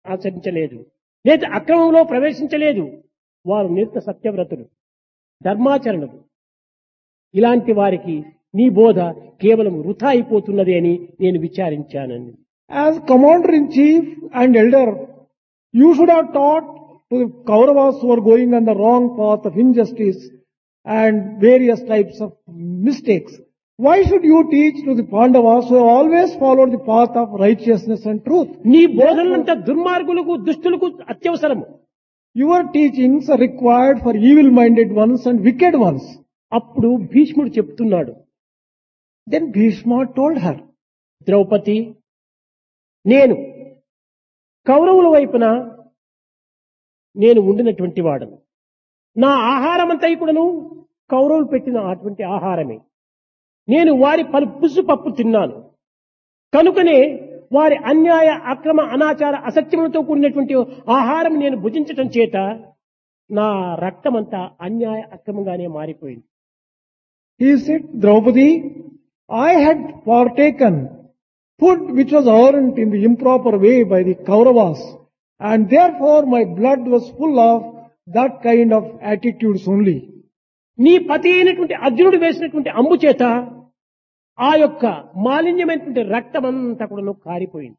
ఆచరించలేదు లేదా అక్రమంలో ప్రవేశించలేదు వారు నిత్య సత్యవ్రతులు ధర్మాచరణలు ఇలాంటి వారికి నీ బోధ కేవలం వృథా అయిపోతున్నది అని నేను విచారించానని As commander in chief and elder, you should have taught to the Kauravas who are going on the wrong path of injustice and various types of mistakes. Why should you teach to the Pandavas who have always followed the path of righteousness and truth? నీ బోధనలంతా దుర్మార్గులకు దుష్టులకు అత్యవసరము Your teachings are required for evil-minded ones and wicked ones. అప్పుడు భీష్ముడు చెప్తున్నాడు Then Bhishma told her, Draupadi నేను కౌరవుల వైపున నేను ఉండినటువంటి వాడను నా ఆహారం అంతా కూడాను కౌరవులు పెట్టిన అటువంటి ఆహారమే నేను వారి పలు పుసు పప్పు తిన్నాను కనుకనే వారి అన్యాయ అక్రమ అనాచార అసత్యములతో కూడినటువంటి ఆహారం నేను భుజించటం చేత నా రక్తమంతా అన్యాయ అక్రమంగానే మారిపోయింది He said, Draupadi, I had partaken food which was earned in the improper way by the Kauravas and therefore my blood was full of that kind of attitudes only. నీ పతి అయినటువంటి అర్జునుడు వేసినటువంటి అంబు చేత ఆ యొక్క మాలిన్యమైనటువంటి రక్తం అంతా కూడా కారిపోయింది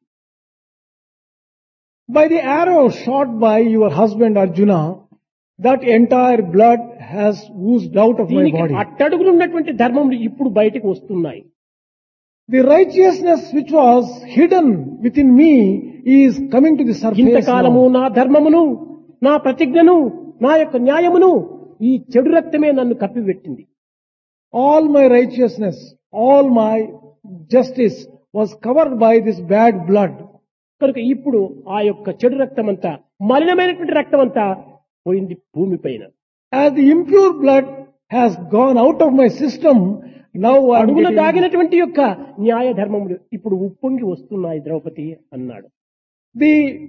By the arrow shot by your husband Arjuna, that entire blood has oozed out of my దీనికి body. అట్టడుగులు ఉన్నటువంటి ధర్మములు ఇప్పుడు బయటకు వస్తున్నాయి The righteousness which was hidden within me is coming to the surface ఇంతకాలము now. నా ధర్మమును నా ప్రతిజ్ఞను నా యొక్క న్యాయమును ఈ చెడు రక్తమే నన్ను కప్పిపెట్టింది All my righteousness, all my justice was covered by this bad blood. కనుక ఇప్పుడు ఆ యొక్క చెడు రక్తం అంతా మలినమైనటువంటి రక్తం అంతా పోయింది భూమి పైన As the impure blood has gone out of my system, now I am అడుగున getting, దాగినటువంటి యొక్క న్యాయ ధర్మములు ఇప్పుడు ఉప్పొంగి వస్తున్నాయి ద్రౌపది అన్నాడు the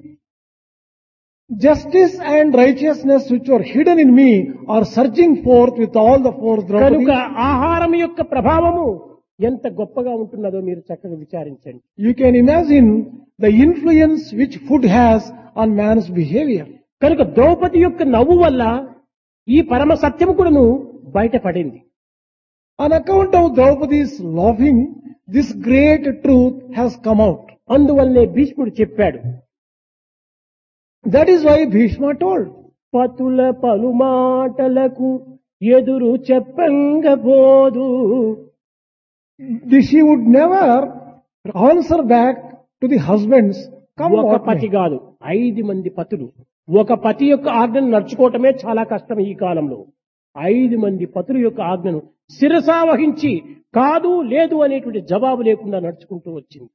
justice and righteousness which were hidden in me are surging forth with all the force, కనుక Draupadi. ఆహారం యొక్క ప్రభావము ఎంత గొప్పగా ఉంటున్నదో మీరు చక్కగా విచారించండి You can imagine the influence which food has on man's behavior. కనుక ద్రౌపది యొక్క నవ్వు వల్ల ఈ పరమ సత్యము కూడాను బయటపడింది On account of Draupadi's laughing, this great truth has come out. అందువల్లే భీష్ముడు చెప్పాడు That is why Bhishma told. పతుల పలుమాటలకు ఎదురు చెప్పంగబోదు This she would never answer back to the husbands. Come ఒక what పతి may. కాదు ఐదు మంది పతులు ఒక పతి యొక్క ఆజ్ఞను నడుచుకోవటమే చాలా కష్టం ఈ కాలంలో ఐదు మంది పతుల యొక్క ఆజ్ఞను శిరసా వహించి కాదు లేదు అనేటువంటి జవాబు లేకుండా నడుచుకుంటూ వచ్చింది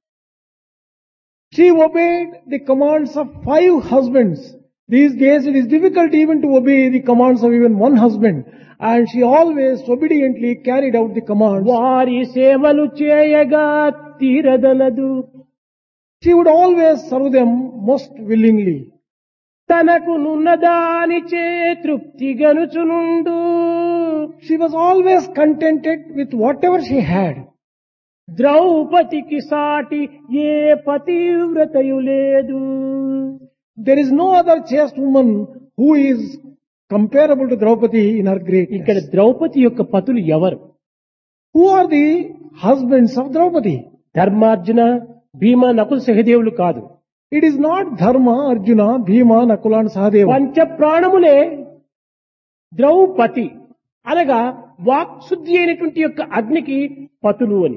She obeyed the commands of five husbands. These days it is difficult even to obey the commands of even one husband. And she always obediently carried out the commands. వారి సేవలు చేయగా తీరదనదు She would always serve them most willingly. తనకు నున్నదానిచే తృప్తి గనుచునుండు She was always contented with whatever she had. ద్రౌపదికి సాటి ఏ పతివ్రతయు లేదు There is no other chaste woman who is comparable to Draupadi in her ఇక్కడ greatness. Draupadi యొక్క పతులు ఎవరు Who are the husbands of Draupadi? ధర్మార్జున భీమ నకుల సహదేవులు కాదు It is not Dharma, Arjuna, Bhima, Nakula and Sahadeva. పంచ ప్రాణములే ద్రౌపది అనగా వాక్శుద్ధి అయినటువంటి యొక్క అగ్నికి పతులు అని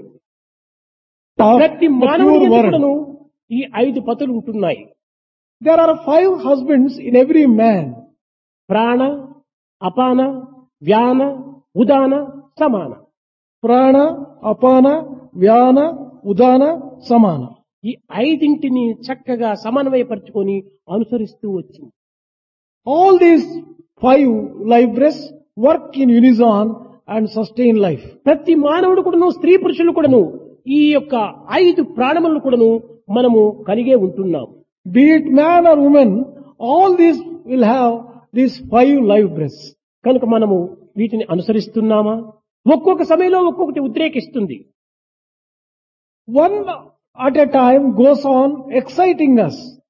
Of ప్రతి the మానవుని pure word. ఎందుకును ఈ ఐదు పతులు ఉంటున్నాయి There are five husbands in every man. ప్రాణ అపాన వ్యాన ఉదాన సమాన Prana, Apana, Vyana, Udana, Samana. ఈ ఐదింటిని చక్కగా సమన్వయపరుచుకొని అనుసరిస్తూ వచ్చింది All these five life breaths work in unison and sustain life. ప్రతి మానవుడు కూడాను స్త్రీ పురుషులు కూడాను ఈ యొక్క ఐదు ప్రాణములను కూడాను మనము కలిగే ఉంటున్నాం Be it man or woman, all these will have these five life breaths. కనుక మనము వీటిని అనుసరిస్తున్నామా ఒక్కొక్క సమయంలో ఒక్కొక్కటి ఉద్రేకిస్తుంది One at a time goes on exciting us.